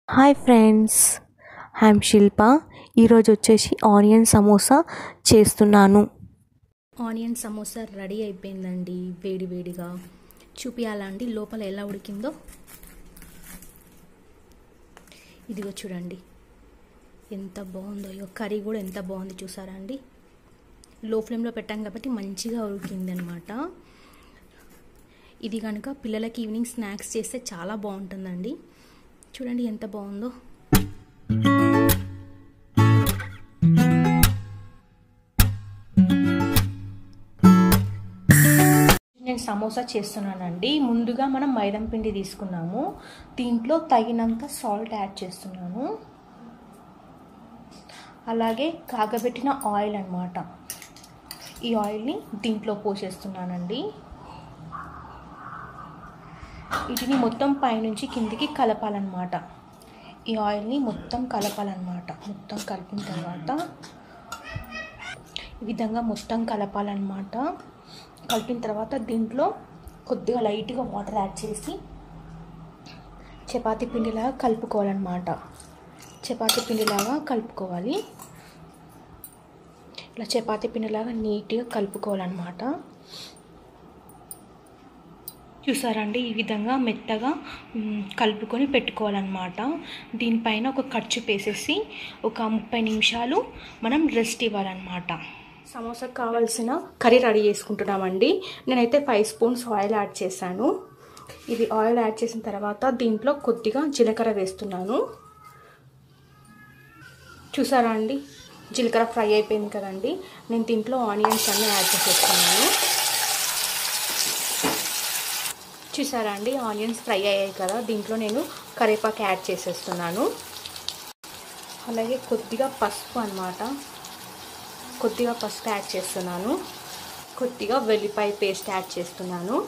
hi friends I'm శిల్ప ఈరోజు వచ్చేసి onion samosa చేస్తున్నాను ఆనియన్ సమోసా రెడీ అయిపోయిందండి వేడి వేడిగా చూపియాలా అండి లోపల ఎలా ఉడికిందో ఇదిగో చూడండి ఎంత బాగుందో ఇగో కర్రీ కూడా ఎంత బాగుంది చూసారా అండి లో ఫ్లేమ్లో పెట్టాం కాబట్టి మంచిగా ఉడికింది అనమాట ఇది కనుక పిల్లలకి ఈవినింగ్ స్నాక్స్ చేస్తే చాలా బాగుంటుందండి చూడండి ఎంత బాగుందో నేను సమోసా చేస్తున్నానండి ముందుగా మనం మైదం పిండి తీసుకున్నాము దీంట్లో తగినంత సాల్ట్ యాడ్ చేస్తున్నాను అలాగే కాగబెట్టిన ఆయిల్ అనమాట ఈ ఆయిల్ని దీంట్లో పోసేస్తున్నానండి వీటిని మొత్తం పైనుంచి కిందికి కలపాలన్నమాట ఈ ఆయిల్ని మొత్తం కలపాలన్నమాట మొత్తం కలిపిన తర్వాత ఈ విధంగా మొత్తం కలపాలన్నమాట కలిపిన తర్వాత దీంట్లో కొద్దిగా లైట్గా వాటర్ యాడ్ చేసి చపాతీ పిండిలాగా కలుపుకోవాలన్నమాట చపాతీ పిండిలాగా కలుపుకోవాలి ఇలా చపాతీ పిండిలాగా నీట్గా కలుపుకోవాలన్నమాట చూసారండి ఈ విధంగా మెత్తగా కలుపుకొని పెట్టుకోవాలన్నమాట దీనిపైన ఒక ఖర్చు వేసేసి ఒక ముప్పై నిమిషాలు మనం రెస్ట్ ఇవ్వాలన్నమాట సమోసాకు కావాల్సిన కర్రీ రెడీ చేసుకుంటున్నామండి నేనైతే ఫైవ్ స్పూన్స్ ఆయిల్ యాడ్ చేశాను ఇది ఆయిల్ యాడ్ చేసిన తర్వాత దీంట్లో కొద్దిగా జీలకర్ర వేస్తున్నాను చూసారా అండి జీలకర్ర ఫ్రై అయిపోయింది కదండి నేను దీంట్లో ఆనియన్స్ అన్నీ యాడ్ చేసేస్తున్నాను చూసారా అండి ఆనియన్స్ ఫ్రై అయ్యాయి కదా దీంట్లో నేను కరివేపాకు యాడ్ చేసేస్తున్నాను అలాగే కొద్దిగా పసుపు అనమాట కొద్దిగా పసుపు యాడ్ చేస్తున్నాను కొద్దిగా వెల్లిపాయ పేస్ట్ యాడ్ చేస్తున్నాను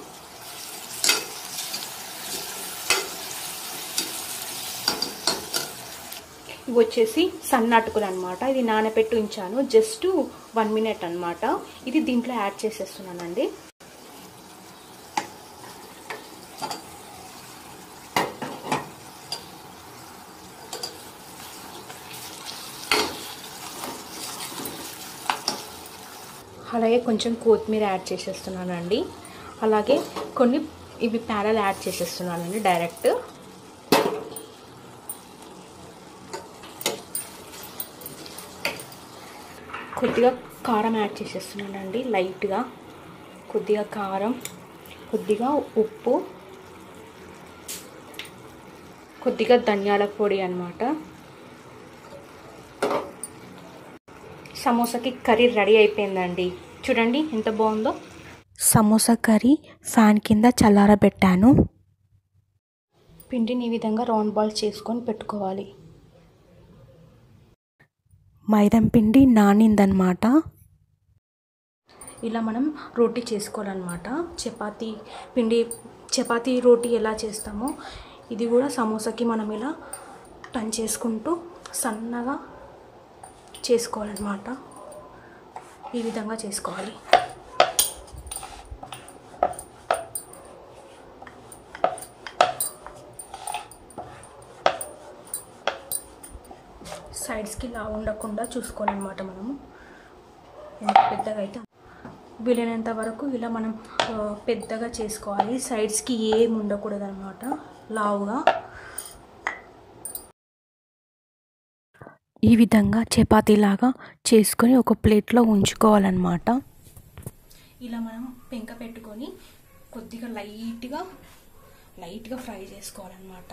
ఇవి వచ్చేసి సన్నటుకులు అనమాట ఇది నానబెట్టి ఉంచాను జస్ట్ వన్ మినిట్ అనమాట ఇది దీంట్లో యాడ్ చేసేస్తున్నానండి అలాగే కొంచెం కొత్తిమీర యాడ్ చేసేస్తున్నానండి అలాగే కొన్ని ఇవి ప్యారల్ యాడ్ చేసేస్తున్నానండి డైరెక్ట్ కొద్దిగా కారం యాడ్ చేసేస్తున్నానండి లైట్గా కొద్దిగా కారం కొద్దిగా ఉప్పు కొద్దిగా ధనియాల పొడి అనమాట సమోసాకి కర్రీ రెడీ అయిపోయిందండి చూడండి ఎంత బాగుందో సమోసా కర్రీ ఫ్యాన్ కింద చల్లారబెట్టాను పిండిని ఈ విధంగా రౌండ్ బాల్ చేసుకొని పెట్టుకోవాలి మైదం పిండి నానిందనమాట ఇలా మనం రోటీ చేసుకోవాలన్నమాట చపాతీ పిండి చపాతీ రోటీ ఎలా చేస్తామో ఇది కూడా సమోసాకి మనం ఇలా టన్ చేసుకుంటూ సన్నగా చేసుకోవాలన్నమాట ఈ విధంగా చేసుకోవాలి సైడ్స్కి లా ఉండకుండా చూసుకోవాలన్నమాట మనము ఎంత పెద్దగా అయితే వీలైనంత వరకు ఇలా మనం పెద్దగా చేసుకోవాలి సైడ్స్కి ఏం ఉండకూడదు అనమాట లావుగా ఈ విధంగా చపాతీలాగా చేసుకొని ఒక ప్లేట్లో ఉంచుకోవాలన్నమాట ఇలా మనం పెంక పెట్టుకొని కొద్దిగా లైట్గా లైట్గా ఫ్రై చేసుకోవాలన్నమాట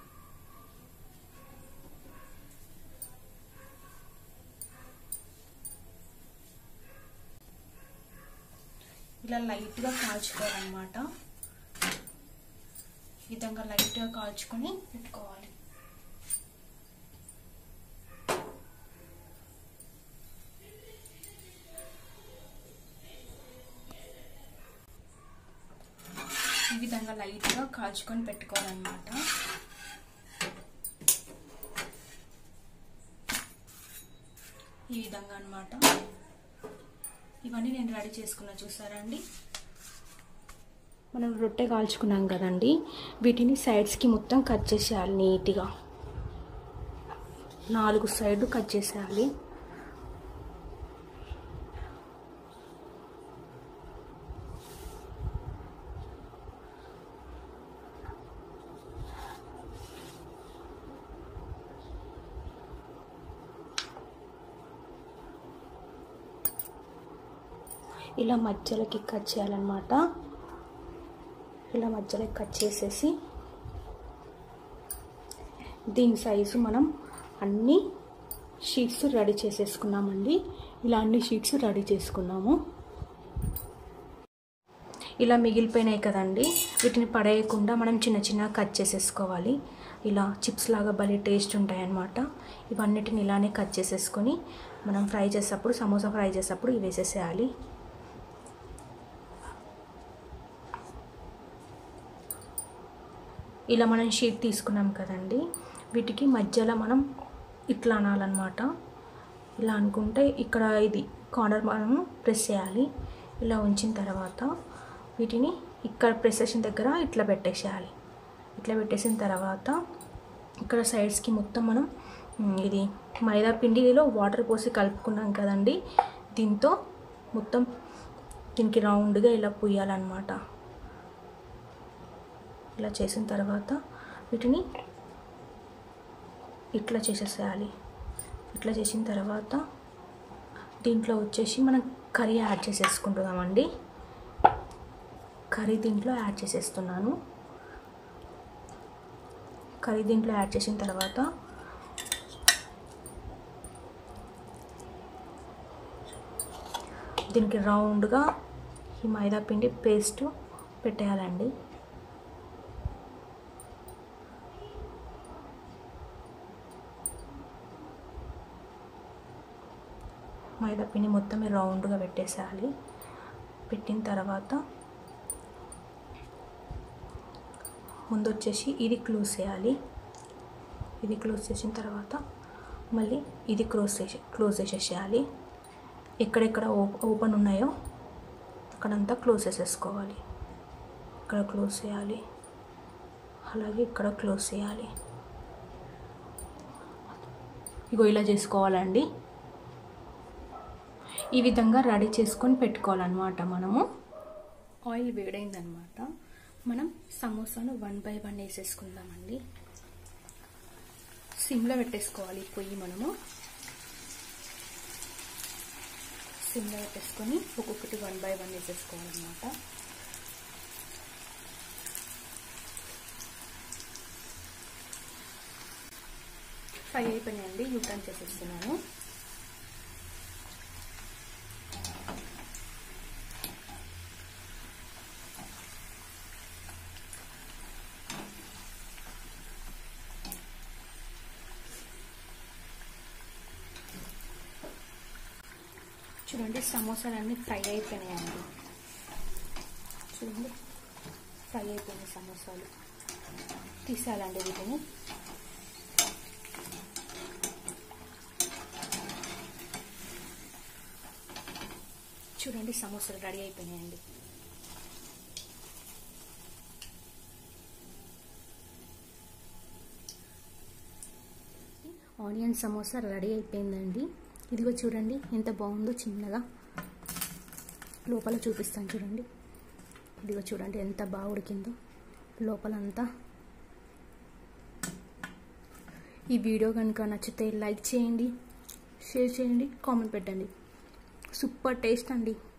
ఇలా లైట్గా కాల్చుకోవాలన్నమాట ఈ విధంగా లైట్గా కాల్చుకొని పెట్టుకోవాలి ఈ విధంగా లైట్గా కాల్చుకొని పెట్టుకోవాలన్నమాట ఈ విధంగా అనమాట ఇవన్నీ నేను రెడీ చేసుకున్నా చూసారా అండి మనం రొట్టె కాల్చుకున్నాం కదండి వీటిని సైడ్స్కి మొత్తం కట్ చేసేయాలి నీట్గా నాలుగు సైడ్లు కట్ చేసేయాలి ఇలా మధ్యలోకి కట్ చేయాలన్నమాట ఇలా మధ్యలోకి కట్ చేసేసి దీని సైజు మనం అన్ని షీట్స్ రెడీ చేసేసుకున్నామండి ఇలా అన్ని షీట్స్ రెడీ చేసుకున్నాము ఇలా మిగిలిపోయినాయి కదండి వీటిని పడేయకుండా మనం చిన్న చిన్న కట్ చేసేసుకోవాలి ఇలా చిప్స్ లాగా భలే టేస్ట్ ఉంటాయన్నమాట ఇవన్నిటిని ఇలానే కట్ చేసేసుకొని మనం ఫ్రై చేసేటప్పుడు సమోసా ఫ్రై చేసేటప్పుడు ఇవి వేసేసేయాలి ఇలా మనం షీట్ తీసుకున్నాం కదండి వీటికి మధ్యలో మనం ఇట్లా అనాలన్నమాట ఇలా అనుకుంటే ఇక్కడ ఇది కార్నర్ మనం ప్రెస్ చేయాలి ఇలా ఉంచిన తర్వాత వీటిని ఇక్కడ ప్రెస్ చేసిన దగ్గర ఇట్లా పెట్టేసేయాలి ఇట్లా పెట్టేసిన తర్వాత ఇక్కడ సైడ్స్కి మొత్తం మనం ఇది మైదా పిండిలో వాటర్ పోసి కలుపుకున్నాం కదండి దీంతో మొత్తం దీనికి రౌండ్గా ఇలా పుయ్యాలన్నమాట ఇలా చేసిన తర్వాత వీటిని ఇట్లా చేసేసేయాలి ఇట్లా చేసిన తర్వాత దీంట్లో వచ్చేసి మనం కర్రీ యాడ్ చేసేసుకుంటున్నామండి కర్రీ దీంట్లో యాడ్ చేసేస్తున్నాను కర్రీ దీంట్లో యాడ్ చేసిన తర్వాత దీనికి రౌండ్గా ఈ మైదా పిండి పేస్ట్ పెట్టేయాలండి మైదా పిండి మొత్తం రౌండ్గా పెట్టేసేయాలి పెట్టిన తర్వాత ముందు వచ్చేసి ఇది క్లోజ్ చేయాలి ఇది క్లోజ్ చేసిన తర్వాత మళ్ళీ ఇది క్లోజ్ చేసి క్లోజ్ చేసేసేయాలి ఎక్కడెక్కడ ఓపెన్ ఉన్నాయో అక్కడంతా క్లోజ్ చేసేసుకోవాలి ఇక్కడ క్లోజ్ చేయాలి అలాగే ఇక్కడ క్లోజ్ చేయాలి ఇగో ఇలా చేసుకోవాలండి ఈ విధంగా రెడీ చేసుకొని పెట్టుకోవాలన్నమాట మనము ఆయిల్ వేడైందనమాట మనం సమోసాను వన్ బై వన్ వేసేసుకుందామండి సిమ్లో పెట్టేసుకోవాలి పొయ్యి మనము సిమ్లో పెట్టేసుకొని ఒక్కొక్కటి వన్ బై వన్ వేసేసుకోవాలన్నమాట ఫ్రై అయిపోయినాయండి యూటర్న్ చేసేస్తున్నాను చూడండి సమోసాలన్నీ ఫ్రై అయిపోయినాయండి చూడండి ఫ్రై అయిపోయినాయి సమోసాలు తీసేయాలండి వీటిని చూడండి సమోసాలు రెడీ అయిపోయినాయండి ఆనియన్ సమోసా రెడీ అయిపోయిందండి ఇదిగో చూడండి ఎంత బాగుందో చిన్నగా లోపల చూపిస్తాను చూడండి ఇదిగో చూడండి ఎంత బాగా ఉడికిందో లోపలంతా ఈ వీడియో కనుక నచ్చితే లైక్ చేయండి షేర్ చేయండి కామెంట్ పెట్టండి సూపర్ టేస్ట్ అండి